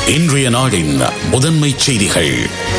இன்றைய நாடின் முதன்மை செய்திகள்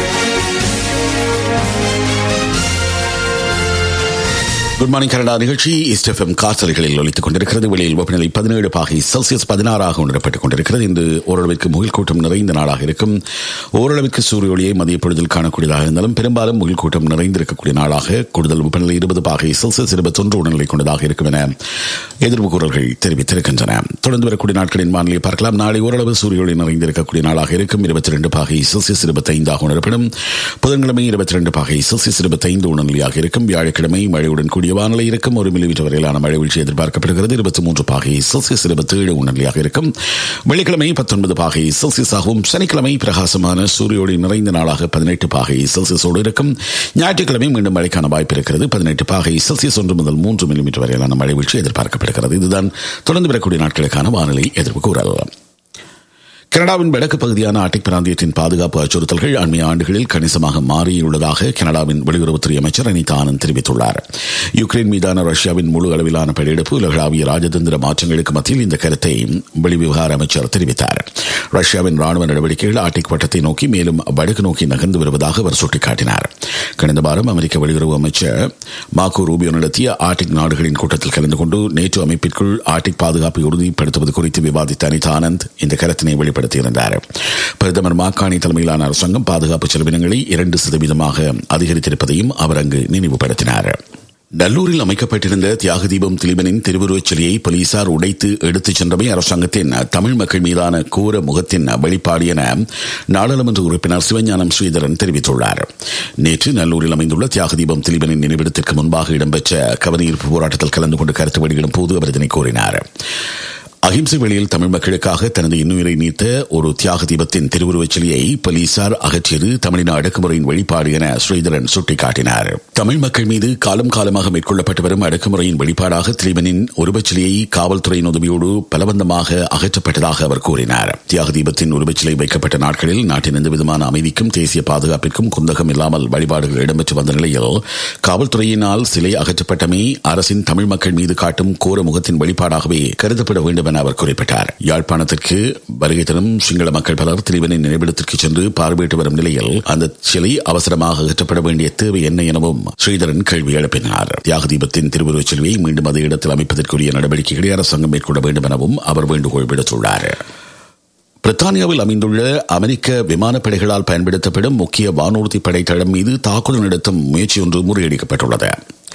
குட் மார்னிங் கனடா நிகழ்ச்சி ஈஸ்ட் எஃப்எம் காசல்களில் ஒலித்துக் கொண்டிருக்கிறது வெளியில் வெப்பநிலை பதினேழு பாகை செல்சியஸ் பதினாறாக உணரப்பட்டுக் கொண்டிருக்கிறது இன்று ஓரளவிற்கு முகில் கூட்டம் நிறைந்த நாளாக இருக்கும் ஓரளவிற்கு சூரிய ஒளியை மதிய பொழுதில் காணக்கூடியதாக இருந்தாலும் பெரும்பாலும் முகில் கூட்டம் நிறைந்திருக்கக்கூடிய நாளாக கூடுதல் வெப்பநிலை இருபது பாகை செல்சியஸ் இருபத்தொன்று உடல்நிலை கொண்டதாக இருக்கும் என எதிர்ப்பு கூறல்கள் தெரிவித்திருக்கின்றன தொடர்ந்து வரக்கூடிய நாட்களின் வானிலை பார்க்கலாம் நாளை ஓரளவு சூரிய ஒளி நிறைந்திருக்கக்கூடிய நாளாக இருக்கும் இருபத்தி ரெண்டு பாகை செல்சியஸ் இருபத்தைந்தாக உணரப்படும் புதன்கிழமை இருபத்தி ரெண்டு பாகை செல்சியஸ் இருபத்தைந்து உணர்நிலையாக இருக்கும் வியாழக்கிழமை மழையுடன் கூடிய வானிலை இருக்கும் ஒரு மில்லிமீட்டர் வரையிலான மழை வீழ்ச்சி எதிர்பார்க்கப்படுகிறது இருபத்தி மூன்று பாகை செல்சியஸ் இருபத்தி ஏழு உணர்நிலையாக இருக்கும் வெள்ளிக்கிழமை பத்தொன்பது பாகை செல்சியஸாகவும் சனிக்கிழமை பிரகாசமான சூரிய ஒளி நிறைந்த நாளாக பதினெட்டு பாகை செல்சியஸோடு இருக்கும் ஞாயிற்றுக்கிழமை மீண்டும் மழைக்கான வாய்ப்பு இருக்கிறது பதினெட்டு பாகை செல்சியஸ் ஒன்று முதல் மூன்று மில்லிமீட்டர் வரையிலான மழை வீழ்ச்சி எதிர்பார்க்கப்படுகிறது இதுதான் தொடர்ந்து வரக்கூடிய நாட்களுக்கான வானிலை எதிர்ப்பு கூறல் கனடாவின் வடக்கு பகுதியான ஆர்டிக் பிராந்தியத்தின் பாதுகாப்பு அச்சுறுத்தல்கள் அண்மைய ஆண்டுகளில் கணிசமாக மாறியுள்ளதாக கனடாவின் வெளியுறவுத்துறை அமைச்சர் அனிதா ஆனந்த் தெரிவித்துள்ளார் யுக்ரைன் மீதான ரஷ்யாவின் முழு அளவிலான படையெடுப்பு உலகளாவிய ராஜதந்திர மாற்றங்களுக்கு மத்தியில் இந்த கருத்தை வெளிவிவகார அமைச்சர் தெரிவித்தார் ரஷ்யாவின் ராணுவ நடவடிக்கைகள் ஆர்டிக் வட்டத்தை நோக்கி மேலும் வடக்கு நோக்கி நகர்ந்து வருவதாக அவர் சுட்டிக்காட்டினார் கடந்த வாரம் அமெரிக்க வெளியுறவு அமைச்சர் மாக்கோ ரூபியோ நடத்திய ஆர்டிக் நாடுகளின் கூட்டத்தில் கலந்து கொண்டு நேற்று அமைப்பிற்குள் ஆர்டிக் பாதுகாப்பை உறுதிப்படுத்துவது குறித்து விவாதித்த அனிதா ஆனந்த் இந்த கருத்தினை வெளிப்படுத்த வெளிப்படுத்தியிருந்தார் பிரதமர் மாக்காணி தலைமையிலான அரசாங்கம் பாதுகாப்பு செலவினங்களை இரண்டு சதவீதமாக அதிகரித்திருப்பதையும் அவர் அங்கு நினைவுபடுத்தினார் நல்லூரில் அமைக்கப்பட்டிருந்த தியாக தீபம் திலீபனின் திருவுருவச் சிலையை போலீசார் உடைத்து எடுத்துச் சென்றமை அரசாங்கத்தின் தமிழ் மக்கள் மீதான கூற முகத்தின் வெளிப்பாடு என நாடாளுமன்ற உறுப்பினர் சிவஞானம் ஸ்ரீதரன் தெரிவித்துள்ளார் நேற்று நல்லூரில் அமைந்துள்ள தியாக தீபம் திலீபனின் நினைவிடத்திற்கு முன்பாக இடம்பெற்ற கவனஈர்ப்பு போராட்டத்தில் கலந்து கொண்டு கருத்து வெளியிடும் போது அவர் இதனை கூறினார் அகிம்சை வழியில் தமிழ் மக்களுக்காக தனது இன்னுயிரை நீத்த ஒரு தியாக தீபத்தின் திருவுருவச் சிலையை போலீசார் அகற்றியது தமிழின அடக்குமுறையின் வெளிப்பாடு என ஸ்ரீதரன் சுட்டிக்காட்டினார் தமிழ் மக்கள் மீது காலம் காலமாக மேற்கொள்ளப்பட்டு வரும் அடக்குமுறையின் வெளிப்பாடாக திலீபனின் உருவச்சிலையை காவல்துறையின் உதவியோடு பலவந்தமாக அகற்றப்பட்டதாக அவர் கூறினார் தியாக தீபத்தின் உருவச்சிலை வைக்கப்பட்ட நாட்களில் நாட்டின் எந்தவிதமான அமைதிக்கும் தேசிய பாதுகாப்பிற்கும் குந்தகம் இல்லாமல் வழிபாடுகள் இடம்பெற்று வந்த நிலையில் காவல்துறையினால் சிலை அகற்றப்பட்டமை அரசின் தமிழ் மக்கள் மீது காட்டும் கோர முகத்தின் வெளிப்பாடாகவே கருதப்பட வேண்டும் என அவர் குறிப்பிட்டார் யாழ்ப்பாணத்திற்கு வருகை தரும் சிங்கள மக்கள் பலர் திரிவனின் நினைவிடத்திற்கு சென்று பார்வையிட்டு வரும் நிலையில் அந்த சிலை அவசரமாக அகற்றப்பட வேண்டிய தேவை என்ன எனவும் ஸ்ரீதரன் கேள்வி எழுப்பினார் தியாக தீபத்தின் திருவுருவச் சிலுவையை மீண்டும் அதே இடத்தில் அமைப்பதற்குரிய நடவடிக்கைகளை அரசாங்கம் மேற்கொள்ள வேண்டும் எனவும் அவர் வேண்டுகோள் விடுத்துள்ளார் பிரித்தானியாவில் அமைந்துள்ள அமெரிக்க விமானப்படைகளால் பயன்படுத்தப்படும் முக்கிய வானூர்தி படை தளம் மீது தாக்குதல் நடத்தும் முயற்சி ஒன்று முறியடிக்கப்பட்டுள்ளது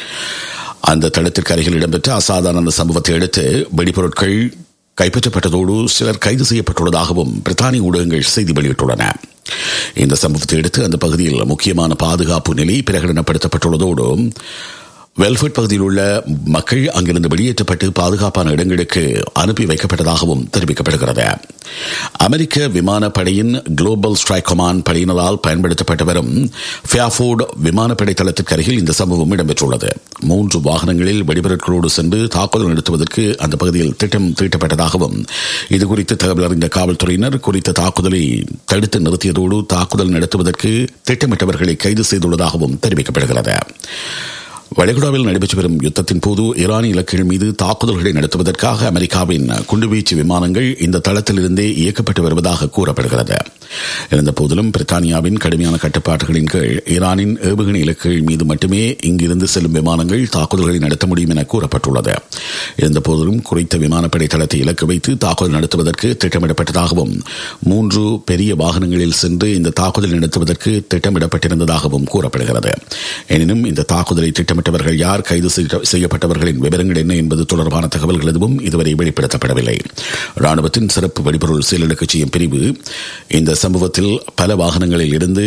அந்த தளத்திற்கு அருகில் இடம்பெற்ற அசாதாரண சம்பவத்தை அடுத்து வெடிபொருட்கள் கைப்பற்றப்பட்டதோடு சிலர் கைது செய்யப்பட்டுள்ளதாகவும் பிரித்தானிய ஊடகங்கள் செய்தி வெளியிட்டுள்ளன இந்த சம்பவத்தை அடுத்து அந்த பகுதியில் முக்கியமான பாதுகாப்பு நிலை பிரகடனப்படுத்தப்பட்டுள்ளதோடு வெல்ஃபர்ட் பகுதியில் உள்ள மக்கள் அங்கிருந்து வெளியேற்றப்பட்டு பாதுகாப்பான இடங்களுக்கு அனுப்பி வைக்கப்பட்டதாகவும் தெரிவிக்கப்படுகிறது அமெரிக்க விமானப்படையின் குளோபல் ஸ்ட்ரைக் கமாண்ட் படையினரால் பயன்படுத்தப்பட்டு வரும் ஃபியாஃபோர்டு விமானப்படை தளத்திற்கு அருகில் இந்த சம்பவம் இடம்பெற்றுள்ளது மூன்று வாகனங்களில் வெடிபொருட்களோடு சென்று தாக்குதல் நடத்துவதற்கு அந்த பகுதியில் திட்டம் தீட்டப்பட்டதாகவும் இதுகுறித்து தகவல் அறிந்த காவல்துறையினர் குறித்த தாக்குதலை தடுத்து நிறுத்தியதோடு தாக்குதல் நடத்துவதற்கு திட்டமிட்டவர்களை கைது செய்துள்ளதாகவும் தெரிவிக்கப்படுகிறது வளைகுடாவில் நடைபெற்று வரும் யுத்தத்தின் போது ஈரானிய இலக்குகள் மீது தாக்குதல்களை நடத்துவதற்காக அமெரிக்காவின் குண்டுவீச்சு விமானங்கள் இந்த தளத்திலிருந்தே இயக்கப்பட்டு வருவதாக கூறப்படுகிறது இருந்த போதிலும் பிரித்தானியாவின் கடுமையான கட்டுப்பாடுகளின் கீழ் ஈரானின் ஏவுகணை இலக்குகள் மீது மட்டுமே இங்கிருந்து செல்லும் விமானங்கள் தாக்குதல்களை நடத்த முடியும் என கூறப்பட்டுள்ளது இருந்த போதிலும் குறித்த விமானப்படை தளத்தை இலக்கு வைத்து தாக்குதல் நடத்துவதற்கு திட்டமிடப்பட்டதாகவும் மூன்று பெரிய வாகனங்களில் சென்று இந்த தாக்குதல் நடத்துவதற்கு திட்டமிடப்பட்டிருந்ததாகவும் கூறப்படுகிறது எனினும் இந்த தாக்குதலை திட்டம் திட்டமிட்டவர்கள் யார் கைது செய்யப்பட்டவர்களின் விவரங்கள் என்ன என்பது தொடர்பான தகவல்கள் எதுவும் இதுவரை வெளிப்படுத்தப்படவில்லை ராணுவத்தின் சிறப்பு வெடிபொருள் செயலடுக்கு செய்யும் பிரிவு இந்த சம்பவத்தில் பல வாகனங்களில் இருந்து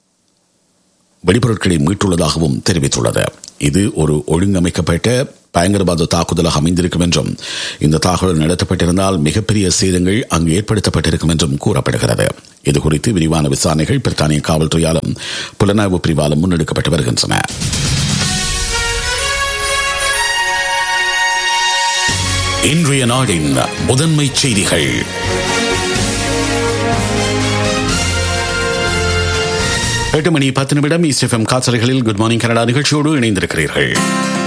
வெடிபொருட்களை மீட்டுள்ளதாகவும் தெரிவித்துள்ளது இது ஒரு ஒழுங்கமைக்கப்பட்ட பயங்கரவாத தாக்குதலாக அமைந்திருக்கும் என்றும் இந்த தாக்குதல் நடத்தப்பட்டிருந்தால் மிகப்பெரிய சேதங்கள் அங்கு ஏற்படுத்தப்பட்டிருக்கும் என்றும் கூறப்படுகிறது இதுகுறித்து விரிவான விசாரணைகள் பிரித்தானிய காவல்துறையாலும் புலனாய்வு பிரிவாலும் முன்னெடுக்கப்பட்டு வருகின்றன இன்றைய நாடின் முதன்மை செய்திகள் எட்டு மணி பத்து நிமிடம் இஸ்எஃப்எம் காசலைகளில் குட் மார்னிங் கனடா நிகழ்ச்சியோடு இணைந்திருக்கிறீர்கள்